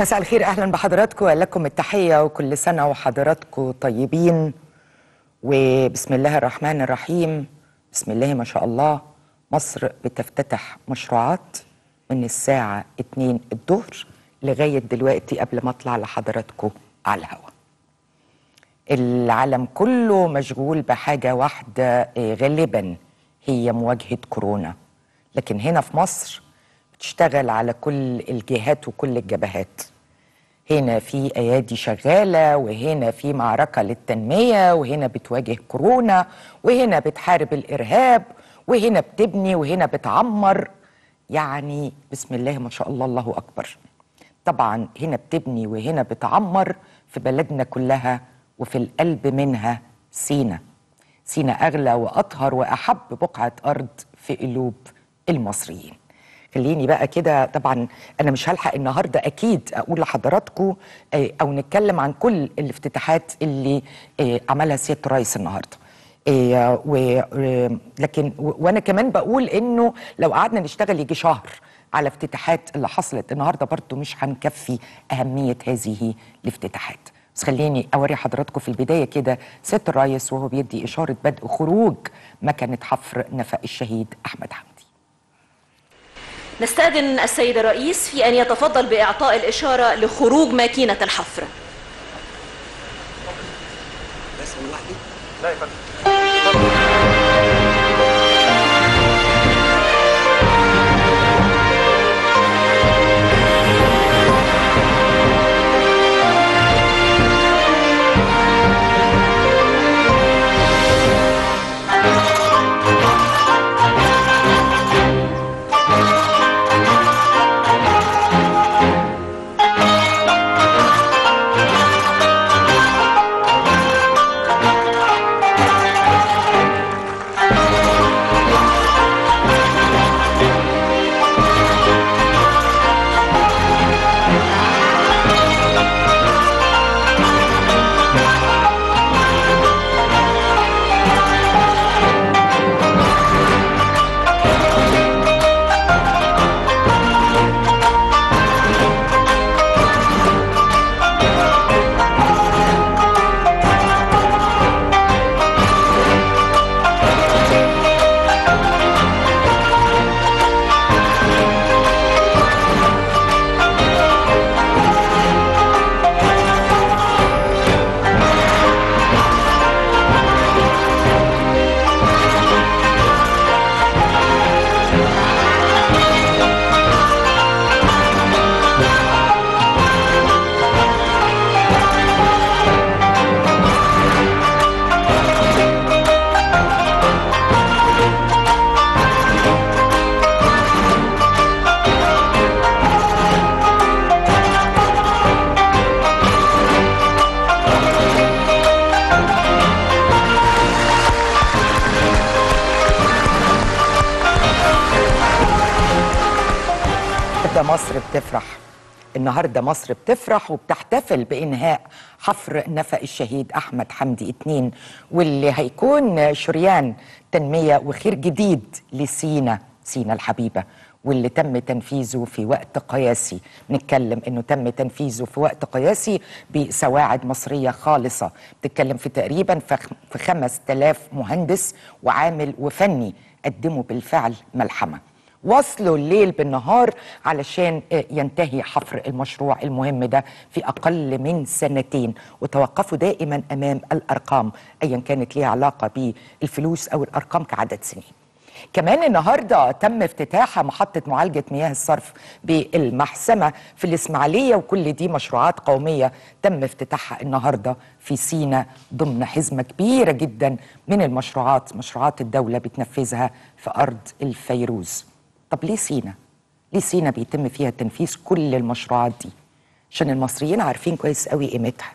مساء الخير اهلا بحضراتكم لكم التحيه وكل سنه وحضراتكم طيبين وبسم الله الرحمن الرحيم بسم الله ما شاء الله مصر بتفتتح مشروعات من الساعه 2 الظهر لغايه دلوقتي قبل ما اطلع لحضراتكم على الهواء العالم كله مشغول بحاجه واحده آه، غالبا هي مواجهه كورونا لكن هنا في مصر بتشتغل على كل الجهات وكل الجبهات هنا في ايادي شغاله وهنا في معركه للتنميه وهنا بتواجه كورونا وهنا بتحارب الارهاب وهنا بتبني وهنا بتعمر يعني بسم الله ما شاء الله الله اكبر طبعا هنا بتبني وهنا بتعمر في بلدنا كلها وفي القلب منها سينا سينا اغلى واطهر واحب بقعه ارض في قلوب المصريين خليني بقى كده طبعا انا مش هلحق النهارده اكيد اقول لحضراتكم آه، او نتكلم عن كل الافتتاحات اللي آه، عملها سياده الرئيس النهارده آه، و آه، لكن و- وانا كمان بقول انه لو قعدنا نشتغل يجي شهر على افتتاحات اللي حصلت النهارده برضو مش هنكفي اهميه هذه الافتتاحات بس خليني اوري حضراتكم في البدايه كده سياده الرئيس وهو بيدي اشاره بدء خروج مكنه حفر نفق الشهيد احمد حمدي نستأذن السيد الرئيس في أن يتفضل بإعطاء الإشارة لخروج ماكينة الحفر النهارده مصر بتفرح النهارده مصر بتفرح وبتحتفل بانهاء حفر نفق الشهيد احمد حمدي اتنين واللي هيكون شريان تنميه وخير جديد لسينا سينا الحبيبه واللي تم تنفيذه في وقت قياسي نتكلم انه تم تنفيذه في وقت قياسي بسواعد مصريه خالصه بتتكلم في تقريبا في في 5000 مهندس وعامل وفني قدموا بالفعل ملحمه وصلوا الليل بالنهار علشان آه، ينتهي حفر المشروع المهم ده في أقل من سنتين وتوقفوا دائما أمام الأرقام أيا كانت ليها علاقة بالفلوس أو الأرقام كعدد سنين كمان النهارده تم افتتاح محطة معالجة مياه الصرف بالمحسمة في الإسماعيلية وكل دي مشروعات قومية تم افتتاحها النهارده في سينا ضمن حزمة كبيرة جدا من المشروعات مشروعات الدولة بتنفذها في أرض الفيروز طب ليه سينا؟ ليه سينا بيتم فيها تنفيذ كل المشروعات دي؟ عشان المصريين عارفين كويس قوي قيمتها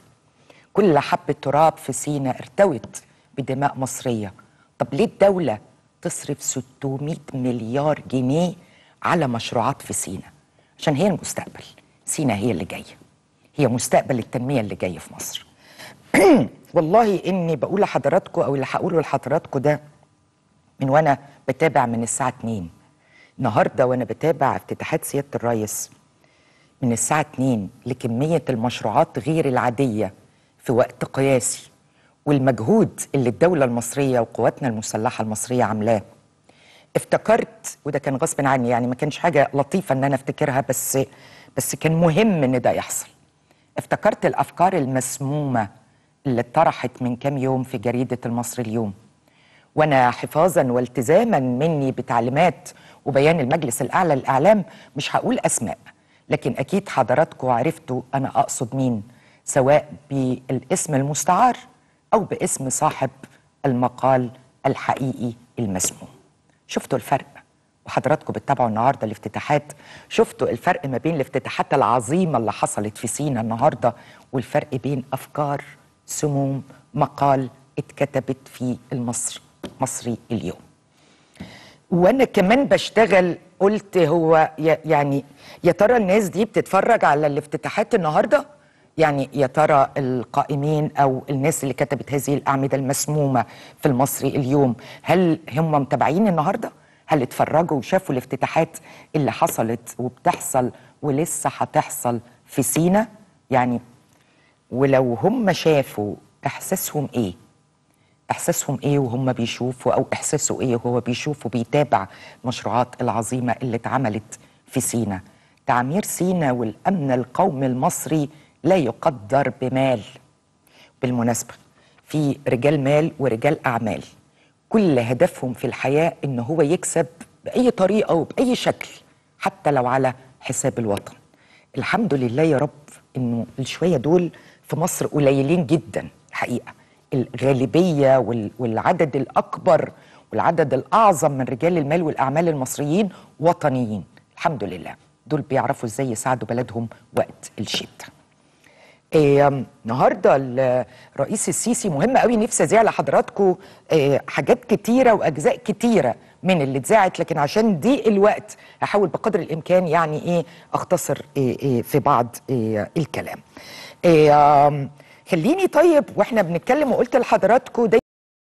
كل حبة تراب في سينا ارتوت بدماء مصرية طب ليه الدولة تصرف 600 مليار جنيه على مشروعات في سينا عشان هي المستقبل سينا هي اللي جاية هي مستقبل التنمية اللي جاية في مصر والله اني بقول لحضراتكم او اللي هقوله لحضراتكم ده من وانا بتابع من الساعه 2 النهارده وانا بتابع افتتاحات سياده الرئيس من الساعة 2 لكمية المشروعات غير العادية في وقت قياسي والمجهود اللي الدولة المصرية وقواتنا المسلحة المصرية عاملاه افتكرت وده كان غصب عني يعني ما كانش حاجة لطيفة ان انا افتكرها بس بس كان مهم ان ده يحصل افتكرت الافكار المسمومة اللي اتطرحت من كام يوم في جريدة المصري اليوم وانا حفاظا والتزاما مني بتعليمات وبيان المجلس الاعلى للاعلام مش هقول اسماء لكن اكيد حضراتكم عرفتوا انا اقصد مين سواء بالاسم المستعار او باسم صاحب المقال الحقيقي المسموم شفتوا الفرق وحضراتكم بتتابعوا النهارده الافتتاحات شفتوا الفرق ما بين الافتتاحات العظيمه اللي حصلت في سينا النهارده والفرق بين افكار سموم مقال اتكتبت في المصري مصري اليوم وانا كمان بشتغل قلت هو ي- يعني يا ترى الناس دي بتتفرج على الافتتاحات النهارده يعني يا ترى القائمين او الناس اللي كتبت هذه الاعمده المسمومه في المصري اليوم هل هم متابعين النهارده هل اتفرجوا وشافوا الافتتاحات اللي حصلت وبتحصل ولسه هتحصل في سينا يعني ولو هم شافوا احساسهم ايه احساسهم ايه وهم بيشوفوا او احساسه ايه وهو بيشوف وبيتابع المشروعات العظيمه اللي اتعملت في سينا تعمير سينا والامن القومي المصري لا يقدر بمال بالمناسبه في رجال مال ورجال اعمال كل هدفهم في الحياه ان هو يكسب باي طريقه وباي شكل حتى لو على حساب الوطن الحمد لله يا رب انه الشويه دول في مصر قليلين جدا الحقيقه الغالبيه وال- والعدد الاكبر والعدد الاعظم من رجال المال والاعمال المصريين وطنيين الحمد لله دول بيعرفوا ازاي يساعدوا بلدهم وقت الشده إيه النهارده الرئيس السيسي مهم قوي نفسي اذيع لحضراتكم إيه حاجات كتيره واجزاء كتيره من اللي اتذاعت لكن عشان ضيق الوقت هحاول بقدر الامكان يعني ايه اختصر إيه إيه في بعض إيه الكلام. إيه آم، خليني طيب واحنا بنتكلم وقلت لحضراتكم